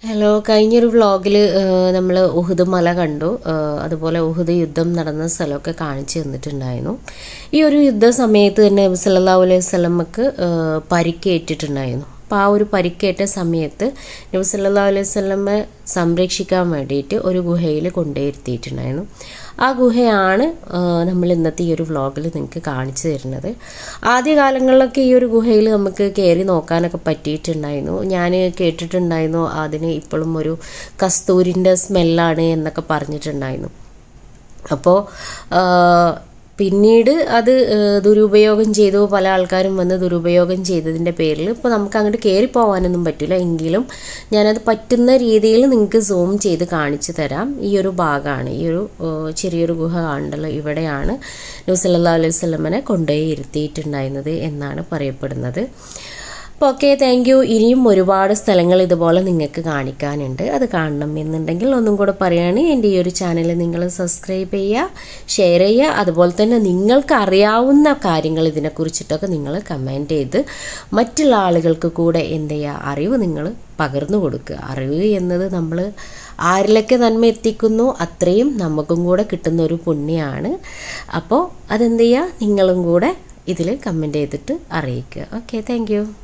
hello കഴിഞ്ഞൊരു വ്ളോഗിൽ നമ്മൾ ഉഹുദ് മല കണ്ടു ആ, അതുപോലെ ഉഹുദ് യുദ്ധം നടന്ന സ്ഥലമൊക്കെ കാണിച്ചു തന്നിട്ടുണ്ടായിരുന്നു ഈ ഒരു യുദ്ധ സമയത്ത് തന്നെ നബി സല്ലല്ലാഹു അലൈഹി വസല്ലമക്ക് ആ, പരിക്കേറ്റിട്ടുണ്ടായിരുന്നു അപ്പോൾ ആ ഒരു പരിക്കേറ്റ സമയത്ത് നബി സല്ലല്ലാഹു അലൈഹി വസല്ലമെ സംരക്ഷിക്കാൻ വേണ്ടിയിട്ട് ഒരു ഗുഹയിൽ കൊണ്ടുവരുത്തിയിട്ടുണ്ടായിരുന്നു ആ ഗുഹയാണ് ആ, നമ്മൾ ഇന്നത്തെ ഈ ഒരു വ്ളോഗിൽ നിങ്ങൾക്ക് കാണിച്ചു തരുന്നത് ആദ്യകാലങ്ങളിലൊക്കെ ഈ ഒരു ഗുഹയിൽ നമുക്ക് കയറി നോക്കാനൊക്കെ പറ്റിയിട്ടുണ്ടായിരുന്നു ഞാൻ കേട്ടിട്ടുണ്ടായിരുന്നു അതിന് ഇപ്പോഴും ഒരു കസ്തൂരിൻ്റെ സ്മെല്ലാണ് എന്നൊക്കെ പറഞ്ഞിട്ടുണ്ടായിരുന്നു അപ്പോൾ പിന്നീട് അത് ആ, ദുരുപയോഗം ചെയ്തു പല ആൾക്കാരും വന്ന് ദുരുപയോഗം ചെയ്തതിൻ്റെ പേരിൽ ഇപ്പോൾ നമുക്ക് അങ്ങോട്ട് കയറി പോകാനൊന്നും പറ്റില്ല എങ്കിലും ഞാനത് പറ്റുന്ന രീതിയിൽ നിങ്ങൾക്ക് സൂം ചെയ്ത് കാണിച്ചു തരാം ഈ ഒരു ഭാഗമാണ് ഈ ഒരു ആ, ചെറിയൊരു ഗുഹ കാണണ്ടല്ലോ ഇവിടെയാണ് നബി അലൈഹി സ്വലമനെ കൊണ്ടുപോയി ഇരുത്തിയിട്ടുണ്ടായിരുന്നത് എന്നാണ് പറയപ്പെടുന്നത് അപ്പോൾ ഓക്കെ താങ്ക് യു ഇനിയും ഒരുപാട് സ്ഥലങ്ങൾ ഇതുപോലെ നിങ്ങൾക്ക് കാണിക്കാനുണ്ട് അത് കാണണം എന്നുണ്ടെങ്കിൽ ഒന്നും കൂടെ പറയുകയാണെങ്കിൽ എൻ്റെ ഈ ഒരു ചാനൽ നിങ്ങൾ സബ്സ്ക്രൈബ് ചെയ്യുക ഷെയർ ചെയ്യുക അതുപോലെ തന്നെ നിങ്ങൾക്ക് അറിയാവുന്ന കാര്യങ്ങൾ ഇതിനെക്കുറിച്ചിട്ടൊക്കെ നിങ്ങൾ കമൻറ്റ് ചെയ്ത് മറ്റുള്ള ആളുകൾക്ക് കൂടെ എന്ത് ചെയ്യുക അറിവ് നിങ്ങൾ പകർന്നു കൊടുക്കുക അറിവ് എന്നത് നമ്മൾ ആരിലൊക്കെ നന്മ എത്തിക്കുന്നു അത്രയും നമുക്കും കൂടെ കിട്ടുന്ന ഒരു പുണ്യമാണ് അപ്പോൾ അതെന്ത് ചെയ്യുക നിങ്ങളും കൂടെ ഇതിൽ കമൻറ്റ് ചെയ്തിട്ട് അറിയിക്കുക ഓക്കെ താങ്ക്